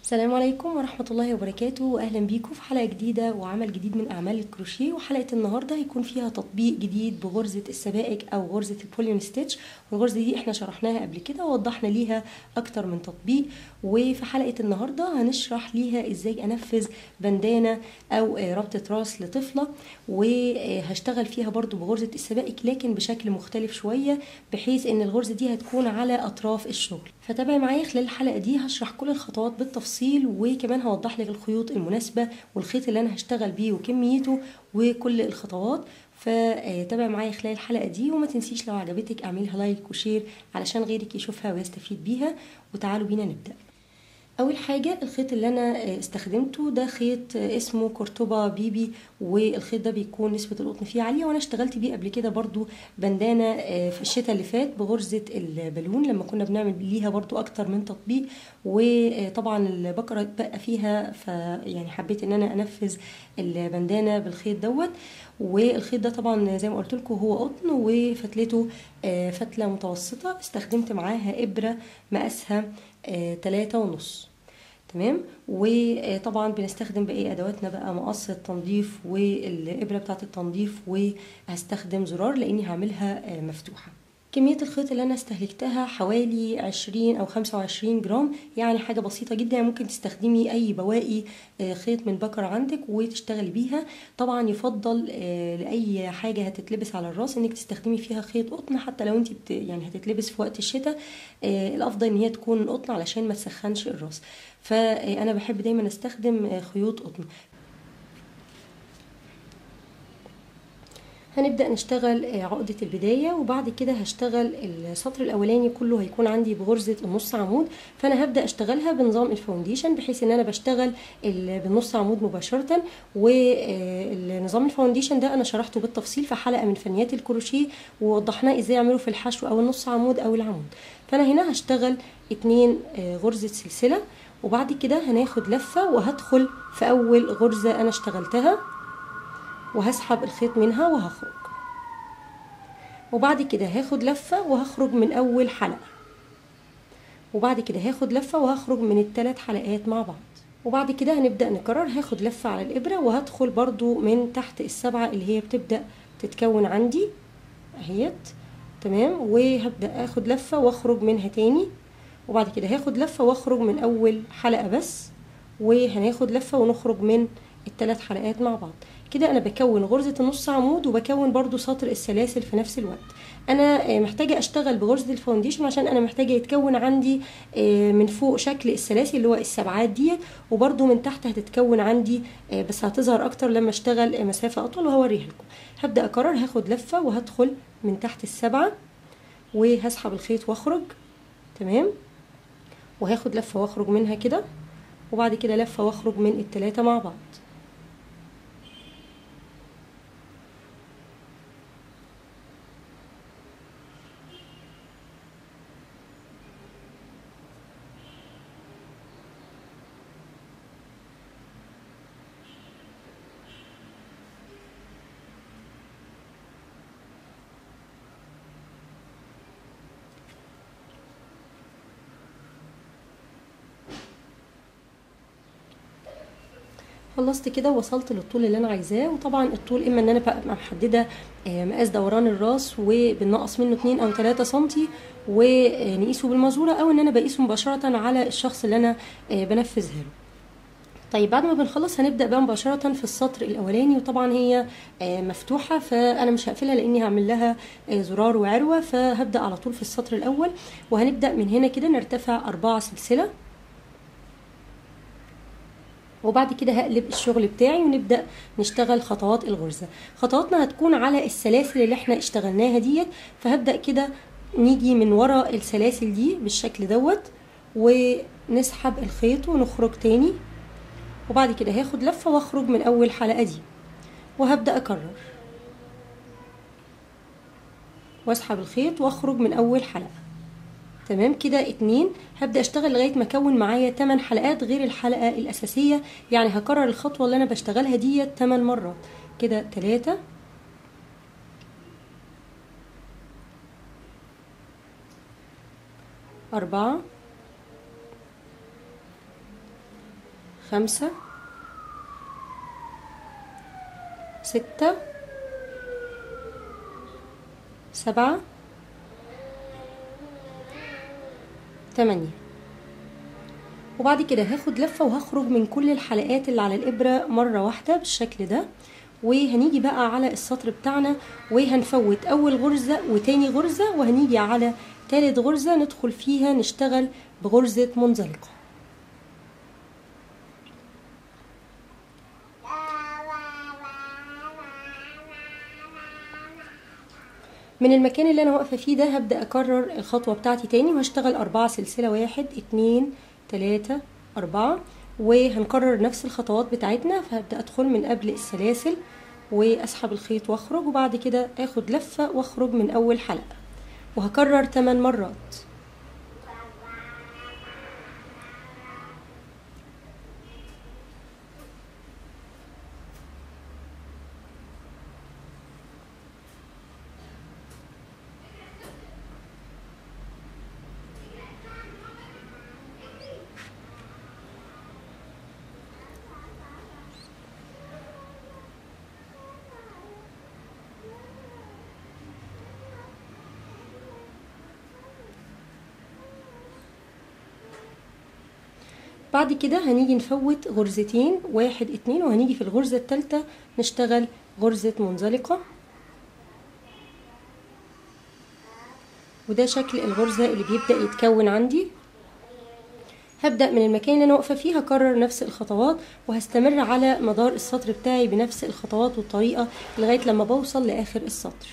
السلام عليكم ورحمة الله وبركاته وأهلا بيكم في حلقة جديدة وعمل جديد من أعمال الكروشيه وحلقة النهاردة هيكون فيها تطبيق جديد بغرزة السبائك أو غرزة البوليون ستيتش والغرزة دي احنا شرحناها قبل كده ووضحنا ليها أكتر من تطبيق وفي حلقة النهاردة هنشرح ليها إزاي أنفذ بندانة أو ربطة راس لطفلة وهشتغل فيها برضو بغرزة السبائك لكن بشكل مختلف شوية بحيث إن الغرزة دي هتكون على أطراف الشغل فتابعي معايا خلال الحلقة دي هشرح كل الخطوات بالتفصيل وكمان هوضح لك الخيوط المناسبة والخيط اللي أنا هشتغل بيه وكميته وكل الخطوات فتابع معايا خلال الحلقة دي وما تنسيش لو عجبتك اعملها لايك وشير علشان غيرك يشوفها ويستفيد بيها وتعالوا بينا نبدأ اول حاجه الخيط اللي انا استخدمته ده خيط اسمه كورتوبا بيبي والخيط ده بيكون نسبه القطن فيه عاليه وانا اشتغلت بيه قبل كده برضو بندانه في الشتاء اللي فات بغرزه البالون لما كنا بنعمل ليها برضو اكتر من تطبيق وطبعا البقره بقى فيها فيعني حبيت ان انا انفذ البندانه بالخيط دوت والخيط ده طبعا زي ما قلت لكم هو قطن وفتلته فتله متوسطه استخدمت معاها ابره مقاسها تلاتة ونص تمام وطبعا بنستخدم باقي ادواتنا بقى مقص التنظيف والابره بتاعه التنظيف وهستخدم زرار لاني هعملها مفتوحه كمية الخيط اللي أنا استهلكتها حوالي عشرين أو خمسة وعشرين جرام يعني حاجة بسيطة جدا يعني ممكن تستخدمي أي بواقي خيط من بكر عندك وتشتغلي بيها طبعا يفضل لأي حاجة هتتلبس على الراس إنك تستخدمي فيها خيط قطن حتى لو أنت بت يعني هتتلبس في وقت الشتاء الأفضل إن هي تكون قطن علشان ما تسخنش الراس فأنا بحب دايما أستخدم خيوط قطن هنبدأ نشتغل عقدة البداية وبعد كده هشتغل السطر الأولاني كله هيكون عندي بغرزة النص عمود فأنا هبدأ أشتغلها بنظام الفاونديشن بحيث إن أنا بشتغل بالنص عمود مباشرة والنظام الفاونديشن ده أنا شرحته بالتفصيل في حلقة من فنيات الكروشيه ووضحناه إزاي أعمله في الحشو أو النص عمود أو العمود فأنا هنا هشتغل اتنين غرزة سلسلة وبعد كده هناخد لفة وهدخل في أول غرزة أنا اشتغلتها وهسحب الخيط منها وهخرج وبعد كده هاخد لفة وهخرج من أول حلقة وبعد كده هاخد لفة وهخرج من الثلاث حلقات مع بعض وبعد كده هنبدأ نكرر هاخد لفة على الإبرة وهدخل برضو من تحت السبعة اللي هي بتبدأ تتكون عندي اهيت تمام وهبدأ اخد لفة واخرج منها تاني وبعد كده هاخد لفة واخرج من أول حلقة بس وهناخد لفة ونخرج من الثلاث حلقات مع بعض كده انا بكون غرزة النص عمود وبكون برضو سطر السلاسل في نفس الوقت انا محتاجة اشتغل بغرزة الفاونديشن عشان انا محتاجة يتكون عندي من فوق شكل السلاسل اللي هو السبعات ديت وبرضو من تحت هتتكون عندي بس هتظهر اكتر لما اشتغل مسافة اطول وهوريها لكم هبدأ اكرر هاخد لفة وهدخل من تحت السبعة وهسحب الخيط واخرج تمام وهاخد لفة واخرج منها كده وبعد كده لفة واخرج من التلاتة مع بعض خلصت كده وصلت للطول اللي انا عايزاه وطبعا الطول اما ان انا بقى محدده مقاس دوران الراس وبنقص منه 2 او 3 سنتي ونقيسه بالمزوره او ان انا بقيسه مباشره على الشخص اللي انا بنفذها له طيب بعد ما بنخلص هنبدا بقى مباشره في السطر الاولاني وطبعا هي مفتوحه فانا مش هقفلها لاني هعمل لها زرار وعروه فهبدا على طول في السطر الاول وهنبدا من هنا كده نرتفع أربعة سلسله وبعد كده هقلب الشغل بتاعي ونبدا نشتغل خطوات الغرزه خطواتنا هتكون على السلاسل اللي احنا اشتغلناها ديت فهبدا كده نيجي من ورا السلاسل دي بالشكل دوت ونسحب الخيط ونخرج تاني وبعد كده هاخد لفه واخرج من اول حلقه دي وهبدا اكرر واسحب الخيط واخرج من اول حلقه تمام كده اتنين هبدا اشتغل لغايه ما اكون معايا 8 حلقات غير الحلقه الاساسيه يعني هكرر الخطوه اللي انا بشتغلها ديت 8 مرات كده تلاتة أربعة خمسة ستة سبعة تمانية وبعد كده هاخد لفة وهخرج من كل الحلقات اللي على الإبرة مرة واحدة بالشكل ده وهنيجي بقى على السطر بتاعنا وهنفوت أول غرزة وتاني غرزة وهنيجي على تالت غرزة ندخل فيها نشتغل بغرزة منزلقة من المكان اللي انا واقفه فيه ده هبدا اكرر الخطوه بتاعتي تاني وهشتغل أربعة سلسله واحد اتنين تلاتة أربعة وهنكرر نفس الخطوات بتاعتنا فهبدا ادخل من قبل السلاسل واسحب الخيط واخرج وبعد كده اخد لفه واخرج من اول حلقه وهكرر 8 مرات بعد كده هنيجي نفوت غرزتين واحد اتنين وهنيجي في الغرزة التالتة نشتغل غرزة منزلقة وده شكل الغرزة اللي بيبدأ يتكون عندي هبدأ من المكان اللي أنا واقفة فيه هكرر نفس الخطوات وهستمر على مدار السطر بتاعي بنفس الخطوات والطريقة لغاية لما بوصل لآخر السطر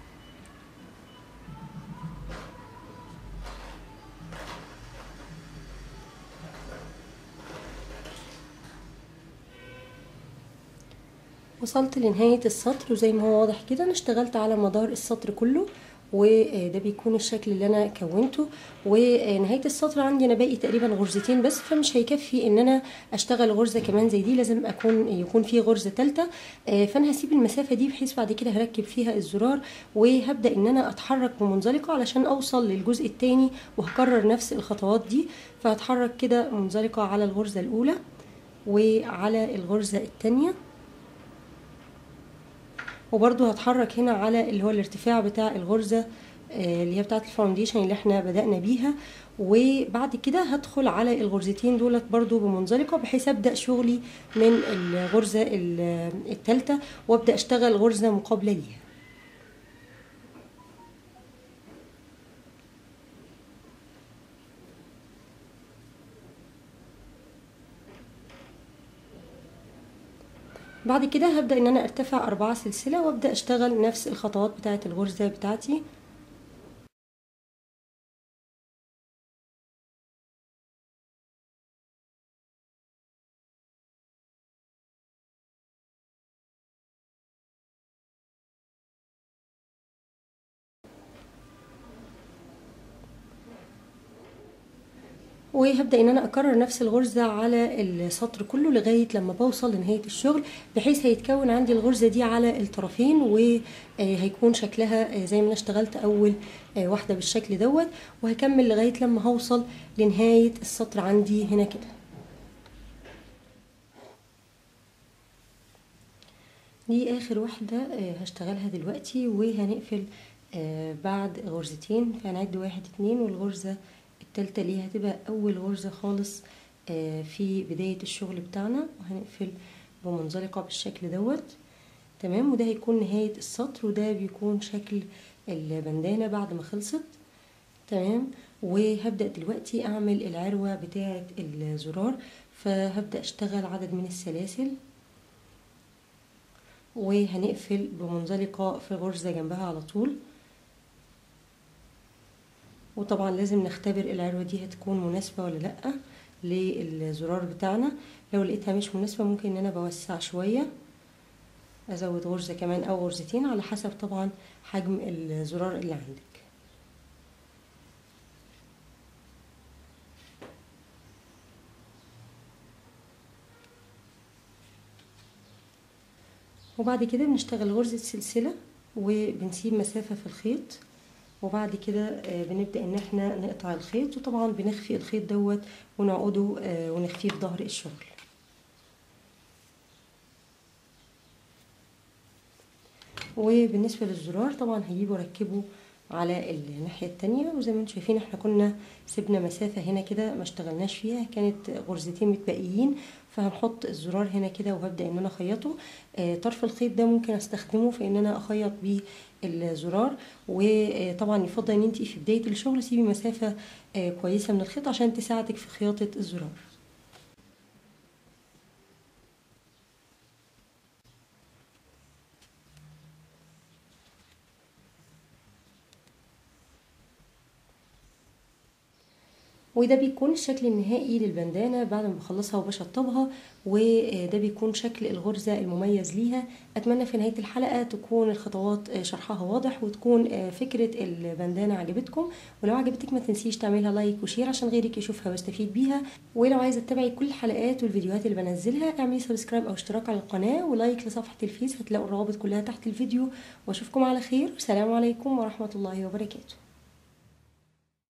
وصلت لنهاية السطر وزي ما هو واضح كده انا اشتغلت على مدار السطر كله وده بيكون الشكل اللي انا كونته ونهايه السطر عندي انا باقي تقريبا غرزتين بس فمش هيكفي ان انا اشتغل غرزه كمان زي دي لازم اكون يكون في غرزه ثالثه فانا هسيب المسافه دي بحيث بعد كده هركب فيها الزرار وهبدا ان انا اتحرك بمنزلقه علشان اوصل للجزء الثاني وهكرر نفس الخطوات دي فهتحرك كده منزلقه على الغرزه الاولى وعلى الغرزه الثانيه وبرضو هتحرك هنا على اللي هو الارتفاع بتاع الغرزة اللي هي بتاعة الفاونديشن اللي احنا بدأنا بيها وبعد كده هدخل على الغرزتين دولت برضو بمنزلقة بحيث أبدأ شغلي من الغرزة التالتة وأبدأ أشتغل غرزة مقابلة ليها بعد كده هبدأ ان انا ارتفع اربعة سلسلة وابدأ اشتغل نفس الخطوات بتاعة الغرزة بتاعتي وهبدا ان انا اكرر نفس الغرزه على السطر كله لغايه لما بوصل لنهايه الشغل بحيث هيتكون عندي الغرزه دي على الطرفين وهيكون شكلها زي ما انا اشتغلت اول واحده بالشكل دوت وهكمل لغايه لما هوصل لنهايه السطر عندي هنا كده دي اخر واحده هشتغلها دلوقتي وهنقفل بعد غرزتين فهنعد واحد اتنين والغرزه التالتة ليها هتبقى أول غرزة خالص في بداية الشغل بتاعنا وهنقفل بمنزلقة بالشكل دوت تمام وده هيكون نهاية السطر وده بيكون شكل البندانة بعد ما خلصت تمام وهبدأ دلوقتي أعمل العروة بتاعة الزرار فهبدأ أشتغل عدد من السلاسل وهنقفل بمنزلقة في غرزة جنبها على طول وطبعا لازم نختبر العروة دي هتكون مناسبة ولا لأ للزرار بتاعنا لو لقيتها مش مناسبة ممكن ان انا بوسع شوية ازود غرزة كمان او غرزتين على حسب طبعا حجم الزرار اللي عندك وبعد كده بنشتغل غرزة سلسلة وبنسيب مسافة في الخيط وبعد كده بنبدأ ان احنا نقطع الخيط وطبعا بنخفي الخيط دوت ونعقده ونخفيه في ظهر الشغل وبالنسبة للزرار طبعا هجيبه واركبه على الناحية التانية وزي ما انتم شايفين احنا كنا سيبنا مسافة هنا كده ما اشتغلناش فيها كانت غرزتين متبقيين فهنحط الزرار هنا كده وهبدأ ان انا اخيطه آه طرف الخيط ده ممكن استخدمه في ان انا اخيط بيه الزرار وطبعا يفضل ان انت في بداية الشغل سيبي مسافة آه كويسة من الخيط عشان تساعدك في خياطة الزرار وده بيكون الشكل النهائي للبندانة بعد ما بخلصها وبشطبها وده بيكون شكل الغرزة المميز ليها أتمنى في نهاية الحلقة تكون الخطوات شرحها واضح وتكون فكرة البندانة عجبتكم ولو عجبتك ما تنسيش تعملها لايك وشير عشان غيرك يشوفها ويستفيد بيها ولو عايزة تتابعي كل الحلقات والفيديوهات اللي بنزلها اعملي سبسكرايب أو اشتراك على القناة ولايك لصفحة الفيس هتلاقوا الروابط كلها تحت الفيديو واشوفكم على خير والسلام عليكم ورحمة الله وبركاته